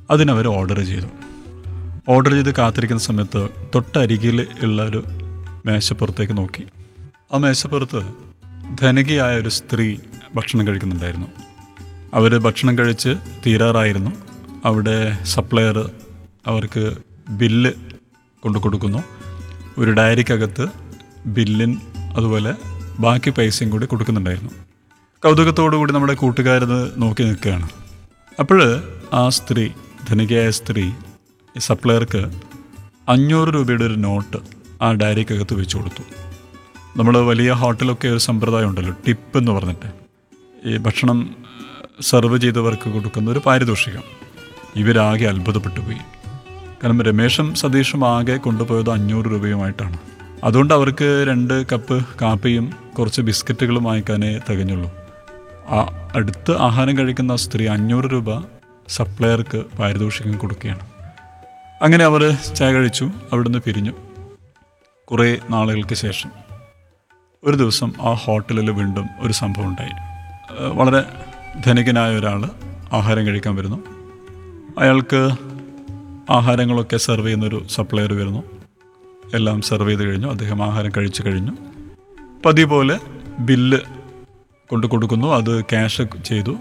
അതിനവർ ഓർഡർ ചെയ്തു ഓർഡർ ചെയ്ത് കാത്തിരിക്കുന്ന സമയത്ത് തൊട്ടരികിൽ ഉള്ള ഒരു മേശപ്പുറത്തേക്ക് നോക്കി ആ മേശപ്പുറത്ത് ധനികയായ ഒരു സ്ത്രീ ഭക്ഷണം കഴിക്കുന്നുണ്ടായിരുന്നു അവർ ഭക്ഷണം കഴിച്ച് തീരാറായിരുന്നു അവിടെ സപ്ലയർ അവർക്ക് ബില്ല് കൊണ്ടു കൊടുക്കുന്നു ഒരു ഡയറിക്കകത്ത് ബില്ലിൻ അതുപോലെ ബാക്കി പൈസയും കൂടി കൊടുക്കുന്നുണ്ടായിരുന്നു കൗതുകത്തോടു കൂടി നമ്മുടെ കൂട്ടുകാരത് നോക്കി നിൽക്കുകയാണ് അപ്പോൾ ആ സ്ത്രീ ധനികയായ സ്ത്രീ ഈ സപ്ലയർക്ക് അഞ്ഞൂറ് രൂപയുടെ ഒരു നോട്ട് ആ ഡയറിക്കകത്ത് വെച്ച് കൊടുത്തു നമ്മൾ വലിയ ഹോട്ടലൊക്കെ ഒരു സമ്പ്രദായം ഉണ്ടല്ലോ ടിപ്പ് എന്ന് പറഞ്ഞിട്ട് ഈ ഭക്ഷണം സെർവ് ചെയ്തവർക്ക് കൊടുക്കുന്ന ഒരു പാരിതോഷികം ഇവരാകെ അത്ഭുതപ്പെട്ടു പോയി കാരണം രമേശും സതീഷും ആകെ കൊണ്ടുപോയത് അഞ്ഞൂറ് രൂപയുമായിട്ടാണ് അതുകൊണ്ട് അവർക്ക് രണ്ട് കപ്പ് കാപ്പിയും കുറച്ച് ബിസ്ക്കറ്റുകളും വാങ്ങിക്കാനേ തികഞ്ഞുള്ളൂ ആ അടുത്ത് ആഹാരം കഴിക്കുന്ന ആ സ്ത്രീ അഞ്ഞൂറ് രൂപ സപ്ലയർക്ക് പാരിതോഷികം കൊടുക്കുകയാണ് അങ്ങനെ അവർ ചായ കഴിച്ചു അവിടുന്ന് പിരിഞ്ഞു കുറേ നാളുകൾക്ക് ശേഷം ഒരു ദിവസം ആ ഹോട്ടലിൽ വീണ്ടും ഒരു സംഭവം ഉണ്ടായി ഏഹ് വളരെ ധനികനായ ഒരാൾ ആഹാരം കഴിക്കാൻ വരുന്നു അയാൾക്ക് ആഹാരങ്ങളൊക്കെ സെർവ് ചെയ്യുന്നൊരു സപ്ലയർ വരുന്നു എല്ലാം സെർവ് ചെയ്ത് കഴിഞ്ഞു അദ്ദേഹം ആഹാരം കഴിച്ചു കഴിഞ്ഞു പതിവ് പോലെ ബില്ല് കൊണ്ട് കൊടുക്കുന്നു അത് ക്യാഷ് ചെയ്തു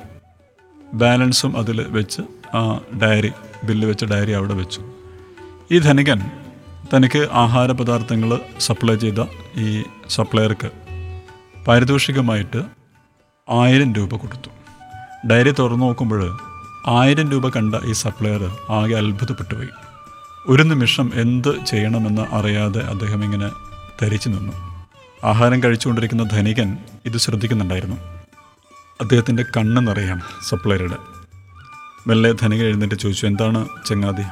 ബാലൻസും അതിൽ വെച്ച് ആ ഡയറി ബില്ല് വെച്ച് ഡയറി അവിടെ വെച്ചു ഈ ധനികൻ തനിക്ക് ആഹാര പദാർത്ഥങ്ങൾ സപ്ലൈ ചെയ്ത ഈ സപ്ലയർക്ക് പാരിതോഷികമായിട്ട് ആയിരം രൂപ കൊടുത്തു ഡയറി തുറന്നു നോക്കുമ്പോൾ ആയിരം രൂപ കണ്ട ഈ സപ്ലയർ ആകെ അത്ഭുതപ്പെട്ടു പോയി ഒരു നിമിഷം എന്ത് ചെയ്യണമെന്ന് അറിയാതെ അദ്ദേഹം ഇങ്ങനെ ധരിച്ചു നിന്നു ആഹാരം കഴിച്ചുകൊണ്ടിരിക്കുന്ന ധനികൻ ഇത് ശ്രദ്ധിക്കുന്നുണ്ടായിരുന്നു അദ്ദേഹത്തിൻ്റെ കണ്ണ് നിറയാണ് സപ്ലയറുടെ മെല്ലെ ധനികൻ എഴുന്നേറ്റ് ചോദിച്ചു എന്താണ് ചങ്ങാതി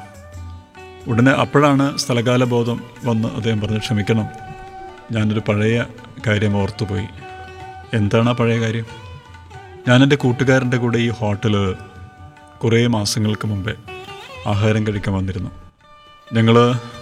ഉടനെ അപ്പോഴാണ് സ്ഥലകാല ബോധം വന്ന് അദ്ദേഹം പറഞ്ഞു ക്ഷമിക്കണം ഞാനൊരു പഴയ കാര്യം ഓർത്തുപോയി എന്താണ് ആ പഴയ കാര്യം ഞാൻ എൻ്റെ കൂട്ടുകാരൻ്റെ കൂടെ ഈ ഹോട്ടൽ കുറേ മാസങ്ങൾക്ക് മുമ്പേ ആഹാരം കഴിക്കാൻ വന്നിരുന്നു ഞങ്ങൾ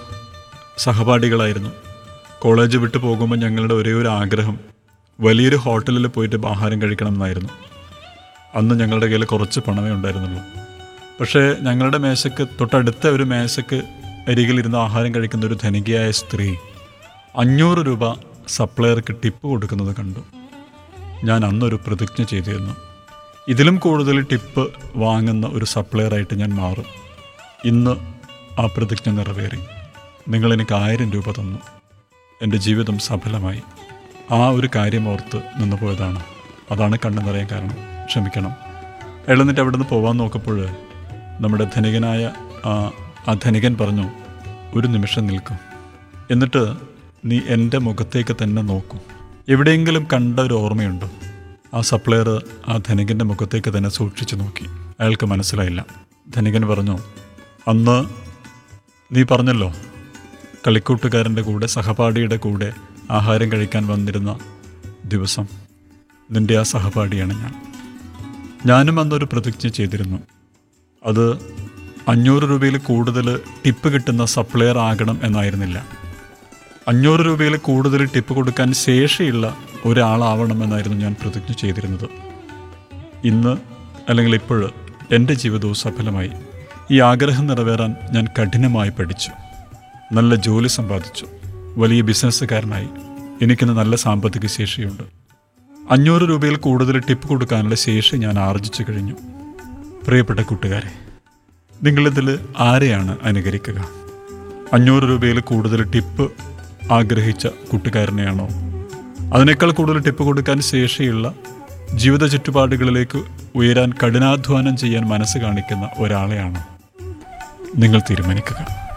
സഹപാഠികളായിരുന്നു കോളേജ് വിട്ടു പോകുമ്പോൾ ഞങ്ങളുടെ ഒരേ ഒരു ആഗ്രഹം വലിയൊരു ഹോട്ടലിൽ പോയിട്ട് ആഹാരം കഴിക്കണം എന്നായിരുന്നു അന്ന് ഞങ്ങളുടെ കയ്യിൽ കുറച്ച് പണമേ ഉണ്ടായിരുന്നുള്ളൂ പക്ഷേ ഞങ്ങളുടെ മേശക്ക് തൊട്ടടുത്ത ഒരു മേശക്ക് അരികിലിരുന്ന് ആഹാരം കഴിക്കുന്ന ഒരു ധനികയായ സ്ത്രീ അഞ്ഞൂറ് രൂപ സപ്ലയർക്ക് ടിപ്പ് കൊടുക്കുന്നത് കണ്ടു ഞാൻ അന്നൊരു പ്രതിജ്ഞ ചെയ്തിരുന്നു ഇതിലും കൂടുതൽ ടിപ്പ് വാങ്ങുന്ന ഒരു സപ്ലയറായിട്ട് ഞാൻ മാറും ഇന്ന് ആ പ്രതിജ്ഞ നിറവേറി നിങ്ങൾ എനിക്ക് ആയിരം രൂപ തന്നു എൻ്റെ ജീവിതം സഫലമായി ആ ഒരു കാര്യം ഓർത്ത് നിന്നു പോയതാണ് അതാണ് കണ്ണു നിറയാൻ കാരണം ക്ഷമിക്കണം എഴുന്നിട്ട് അവിടെ നിന്ന് പോകാൻ നോക്കപ്പോൾ നമ്മുടെ ധനികനായ ആ ആ ധനികൻ പറഞ്ഞു ഒരു നിമിഷം നിൽക്കും എന്നിട്ട് നീ എൻ്റെ മുഖത്തേക്ക് തന്നെ നോക്കൂ എവിടെയെങ്കിലും കണ്ട ഒരു ഓർമ്മയുണ്ടോ ആ സപ്ലയർ ആ ധനികൻ്റെ മുഖത്തേക്ക് തന്നെ സൂക്ഷിച്ചു നോക്കി അയാൾക്ക് മനസ്സിലായില്ല ധനികൻ പറഞ്ഞു അന്ന് നീ പറഞ്ഞല്ലോ കളിക്കൂട്ടുകാരൻ്റെ കൂടെ സഹപാഠിയുടെ കൂടെ ആഹാരം കഴിക്കാൻ വന്നിരുന്ന ദിവസം നിൻ്റെ ആ സഹപാഠിയാണ് ഞാൻ ഞാനും അന്നൊരു പ്രതിജ്ഞ ചെയ്തിരുന്നു അത് അഞ്ഞൂറ് രൂപയിൽ കൂടുതൽ ടിപ്പ് കിട്ടുന്ന സപ്ലയർ ആകണം എന്നായിരുന്നില്ല അഞ്ഞൂറ് രൂപയിൽ കൂടുതൽ ടിപ്പ് കൊടുക്കാൻ ശേഷിയുള്ള ഒരാളാവണമെന്നായിരുന്നു ഞാൻ പ്രതിജ്ഞ ചെയ്തിരുന്നത് ഇന്ന് അല്ലെങ്കിൽ ഇപ്പോൾ എൻ്റെ ജീവിതവും സഫലമായി ഈ ആഗ്രഹം നിറവേറാൻ ഞാൻ കഠിനമായി പഠിച്ചു നല്ല ജോലി സമ്പാദിച്ചു വലിയ ബിസിനസ്സുകാരനായി എനിക്കിന്ന് നല്ല സാമ്പത്തിക ശേഷിയുണ്ട് അഞ്ഞൂറ് രൂപയിൽ കൂടുതൽ ടിപ്പ് കൊടുക്കാനുള്ള ശേഷി ഞാൻ ആർജിച്ചു കഴിഞ്ഞു പ്രിയപ്പെട്ട കൂട്ടുകാരെ നിങ്ങളിതിൽ ആരെയാണ് അനുകരിക്കുക അഞ്ഞൂറ് രൂപയിൽ കൂടുതൽ ടിപ്പ് ആഗ്രഹിച്ച കൂട്ടുകാരനെയാണോ അതിനേക്കാൾ കൂടുതൽ ടിപ്പ് കൊടുക്കാൻ ശേഷിയുള്ള ജീവിത ചുറ്റുപാടുകളിലേക്ക് ഉയരാൻ കഠിനാധ്വാനം ചെയ്യാൻ മനസ്സ് കാണിക്കുന്ന ഒരാളെയാണോ നിങ്ങൾ തീരുമാനിക്കുക